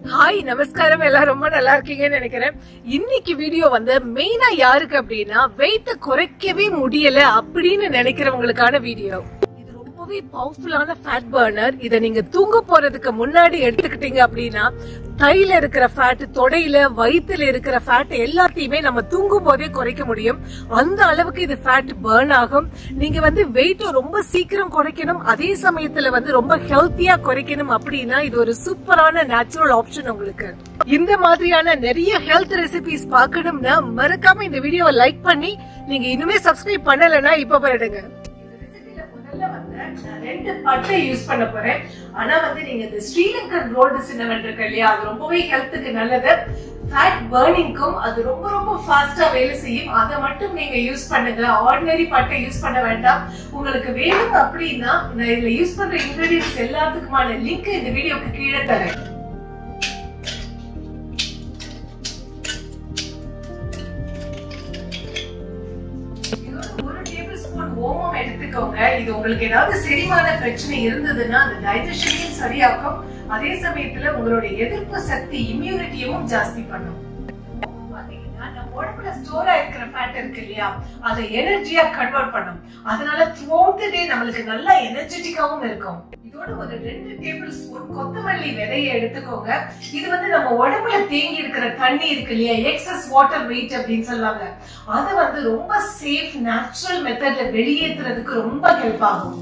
hi நமஸ்காரம் எல்லாரும் ரொம்ப நல்லா இருக்கீங்கன்னு நினைக்கிறேன் இன்னைக்கு வீடியோ வந்து மெயினா யாருக்கு அப்படின்னா வெயிட்ட குறைக்கவே முடியல அப்படின்னு நினைக்கிறவங்களுக்கான வீடியோ இது ரொம்பவே பவர்ஃபுல்லான ஃபேட் பர்னர் இத நீங்க தூங்க போறதுக்கு முன்னாடி எடுத்துக்கிட்டீங்க அப்படின்னா தையில இருக்கிற ஃபேட் தொடையில வயித்துல இருக்கிற ஃபேட் எல்லாத்தையுமே நம்ம தூங்கும் போதே குறைக்க முடியும் அந்த அளவுக்கு இது ஃபேட் பர்ன் ஆகும் நீங்க வந்து வெயிட் ரொம்ப சீக்கிரம் குறைக்கணும் அதே சமயத்துல வந்து ரொம்ப ஹெல்த்தியா குறைக்கணும் அப்படின்னா இது ஒரு சூப்பரான நேச்சுரல் ஆப்ஷன் உங்களுக்கு இந்த மாதிரியான நிறைய ஹெல்த் ரெசிபிஸ் பார்க்கணும்னா மறக்காம இந்த வீடியோவை லைக் பண்ணி நீங்க இனிமே சப்ஸ்கிரைப் பண்ணலைன்னா இப்ப போயிடுங்க முதல்ல வந்து நான் ரெண்டு பட்டை யூஸ் பண்ண போறேன் ஆனா வந்து நீங்க இந்த ஸ்ரீலங்கன் ரோல்டு சின்னவன் இருக்கு இல்லையா அது ரொம்பவே ஹெல்த்துக்கு நல்லது ஃபேட் பர்னிங்க்கும் அது ரொம்ப ரொம்ப ஃபாஸ்டா வேலை செய்யும் அதை மட்டும் நீங்க யூஸ் பண்ணுங்க ஆர்டினரி பட்டை யூஸ் பண்ண வேண்டாம் உங்களுக்கு வேணும் அப்படின்னா நான் இதுல யூஸ் பண்ற இன்கிரீடியன்ஸ் எல்லாத்துக்குமான லிங்க் இந்த வீடியோக்கு கீழே தரேன் ஒரு டேபிள் ஸ்பூன் ஓமம் எடுத்துக்கோங்க இது உங்களுக்கு ஏதாவது செரிமான பிரச்சனை இருந்ததுன்னா அந்த டைஜஷனையும் சரியாக்கும் அதே சமயத்துல உங்களுடைய எதிர்ப்பு சக்தி இம்யூனிட்டியும் ஜாஸ்தி பண்ணும் பாத்தீங்கன்னா நம்ம உடம்புல ஸ்டோர் ஆயிருக்கிற ஃபேட் இருக்கு இல்லையா அதை எனர்ஜியா கன்வெர்ட் பண்ணும் அதனால த்ரூ டே நம்மளுக்கு நல்லா எனர்ஜெட்டிக்காவும் இருக்கும் இதோட ஒரு ரெண்டு டேபிள் ஸ்பூன் கொத்தமல்லி விதையை எடுத்துக்கோங்க இது வந்து நம்ம உடம்புல தேங்கி இருக்கிற தண்ணி இருக்கு இல்லையா எக்ஸஸ் வாட்டர் வெயிட் அப்படின்னு சொல்லுவாங்க அதை வந்து ரொம்ப சேஃப் நேச்சுரல் மெத்தட்ல வெளியேற்றுறதுக்கு ரொம்ப ஹெல்ப் ஆகும்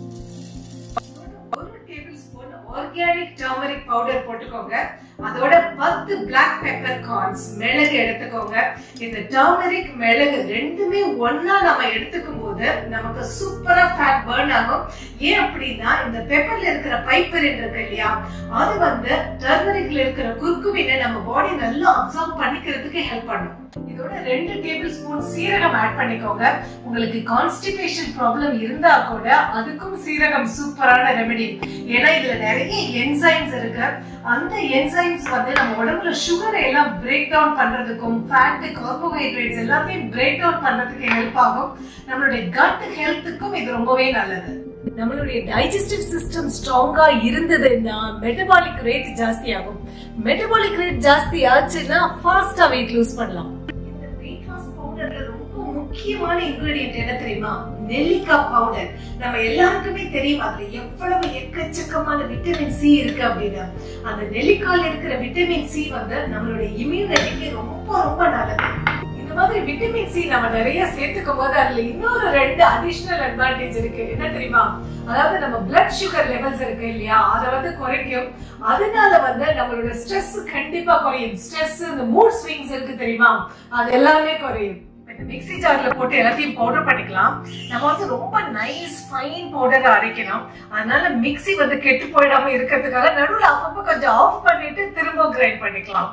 ஒரு table spoon organic turmeric powder போட்டுக்கோங்க அதோட பத்து பிளாக் பெப்பர் கார்ன்ஸ் மிளகு எடுத்துக்கோங்க இந்த டர்மரிக் மிளகு ரெண்டுமே ஒன்னா நம்ம எடுத்துக்கும் போது நமக்கு சூப்பரா ஃபேட் பர்ன் ஆகும் ஏன் அப்படின்னா இந்த பெப்பர்ல இருக்கிற பைப்பரின் இருக்கு இல்லையா அது வந்து டர்மரிக்ல இருக்கிற குர்குமினை நம்ம பாடி நல்லா அப்சர்வ் பண்ணிக்கிறதுக்கு ஹெல்ப் பண்ணும் இதோட ரெண்டு டேபிள் ஸ்பூன் சீரகம் ஆட் பண்ணிக்கோங்க உங்களுக்கு கான்ஸ்டிபேஷன் ப்ராப்ளம் இருந்தா கூட அதுக்கும் சீரகம் சூப்பரான ரெமெடி ஏன்னா இதுல நிறைய என்சைம்ஸ் இருக்கு அந்த என்சைம்ஸ் வந்து நம்ம உடம்புல சுகரை எல்லாம் பிரேக் டவுன் பண்றதுக்கும் ஃபேட் கார்போஹைட்ரேட்ஸ் எல்லாத்தையும் பிரேக் டவுன் பண்றதுக்கு ஹெல்ப் ஆகும் நம்மளுடைய கட் ஹெல்த்துக்கும் இது ரொம்பவே நல்லது நம்மளுடைய டைஜஸ்டிவ் சிஸ்டம் ஸ்ட்ராங்கா இருந்ததுன்னா மெட்டபாலிக் ரேட் ஜாஸ்தி ஆகும் மெட்டபாலிக் ரேட் ஜாஸ்தி ஆச்சுன்னா ஃபாஸ்டா வெயிட் லூஸ் பண்ணலாம் இந்த வெயிட் லாஸ் பவுடர்ல ரொம்ப முக்கியமான இன்கிரிடியன்ட் என்ன தெரியுமா நெல்லிக்காய் பவுடர் நம்ம எல்லாருக்குமே தெரியும் அதுல எவ்வளவு எக்கச்சக்கமான விட்டமின் சி இருக்கு அப்படின்னு அந்த நெல்லிக்காயில இருக்கிற விட்டமின் சி வந்து நம்மளுடைய இம்யூனிட்டிக்கு ரொம்ப ரொம்ப நல்லது இந்த மாதிரி விட்டமின் சி நம்ம நிறைய சேர்த்துக்கும் போது அதுல இன்னொரு ரெண்டு அடிஷனல் அட்வான்டேஜ் இருக்கு என்ன தெரியுமா அதாவது நம்ம பிளட் சுகர் லெவல்ஸ் இருக்கு இல்லையா அதை வந்து குறைக்கும் அதனால வந்து நம்மளோட ஸ்ட்ரெஸ் கண்டிப்பா குறையும் ஸ்ட்ரெஸ் இந்த மூட் ஸ்விங்ஸ் இருக்கு தெரியுமா அது எல்லாமே குறையும் இந்த மிக்ஸி ஜார்ல போட்டு எல்லாத்தையும் பவுடர் பண்ணிக்கலாம் நம்ம வந்து ரொம்ப நைஸ் ஃபைன் பவுடர் அரைக்கணும் அதனால மிக்ஸி வந்து கெட்டு போயிடாம இருக்கிறதுக்காக நடுவில் அப்பப்போ கொஞ்சம் ஆஃப் பண்ணிட்டு திரும்ப கிரைண்ட் பண்ணிக்கலாம்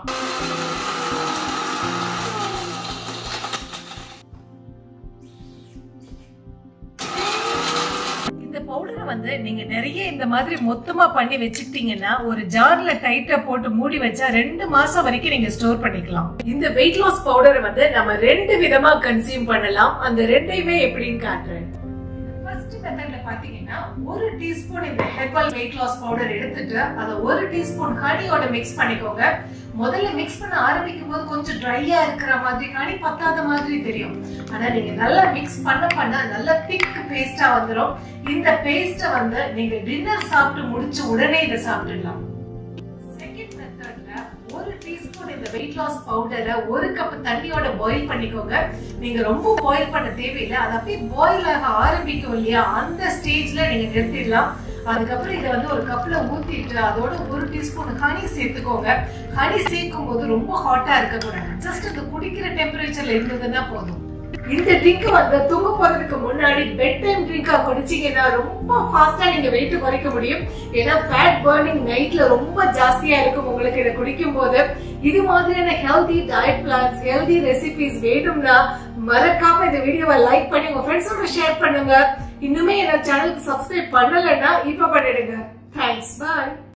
இந்த பவுடரை வந்து நீங்க நிறைய இந்த மாதிரி மொத்தமா பண்ணி வச்சுக்கிட்டீங்கன்னா ஒரு ஜார்ல டைட்டா போட்டு மூடி வச்சா ரெண்டு மாசம் வரைக்கும் நீங்க ஸ்டோர் பண்ணிக்கலாம் இந்த வெயிட் லாஸ் பவுடரை வந்து நம்ம ரெண்டு விதமா கன்சியூம் பண்ணலாம் அந்த ரெண்டையுமே எப்படின்னு காட்டுறேன் ஃபர்ஸ்ட் மெத்தட்ல பாத்தீங்கன்னா ஒரு டீஸ்பூன் இந்த ஹெர்பல் வெயிட் லாஸ் பவுடர் எடுத்துட்டு அதை ஒரு டீஸ்பூன் ஹனியோட மிக்ஸ் பண்ணிக்கோங்க முதல்ல மிக்ஸ் பண்ண ஆரம்பிக்கும் போது கொஞ்சம் ட்ரையா இருக்கிற மாதிரி ஹனி பத்தாத மாதிரி தெரியும் ஆனா நீங்க நல்லா மிக்ஸ் பண்ண பண்ண நல்லா திக் பேஸ்டா வந்துடும் இந்த பேஸ்ட வந்து நீங்க டின்னர் சாப்பிட்டு முடிச்ச உடனே இதை சாப்பிட்டுடலாம் செகண்ட் மெத்தட்ல ஒரு டீஸ்பூன் இந்த வெயிட் லாஸ் பவுடரை ஒரு கப் தண்ணியோட பாயில் பண்ணிக்கோங்க நீங்க ரொம்ப பாயில் பண்ண தேவையில்லை அது அப்படியே பாயில் ஆக ஆரம்பிக்கும் இல்லையா அந்த ஸ்டேஜ்ல நீங்க நிறுத்திடலாம் அதுக்கப்புறம் இதை வந்து ஒரு கப்ல ஊத்திட்டு அதோட ஒரு டீஸ்பூன் ஹனி சேர்த்துக்கோங்க ஹனி சேர்க்கும் போது ரொம்ப ஹாட்டா இருக்கக்கூடாது ஜஸ்ட் அது குடிக்கிற டெம்பரேச்சர்ல இருந்ததுன்னா போதும் இந்த ட்ரிங்க் வந்து தூங்க போறதுக்கு முன்னாடி பெட் டைம் ட்ரிங்கா குடிச்சீங்கன்னா ரொம்ப ஃபாஸ்டா நீங்க வெயிட் குறைக்க முடியும் ஏன்னா ஃபேட் பர்னிங் நைட்ல ரொம்ப ஜாஸ்தியா இருக்கும் உங்களுக்கு இதை குடிக்கும் போது இது மாதிரியான healthy diet plans healthy recipes வேணும்னா மறக்காம இந்த வீடியோவை லைக் பண்ணி உங்க ஃப்ரெண்ட்ஸோட ஷேர் பண்ணுங்க இன்னுமே என்னோட சேனலுக்கு சப்ஸ்கிரைப் பண்ணலைன்னா இப்ப பண்ணிடுங்க தேங்க்ஸ் பாய்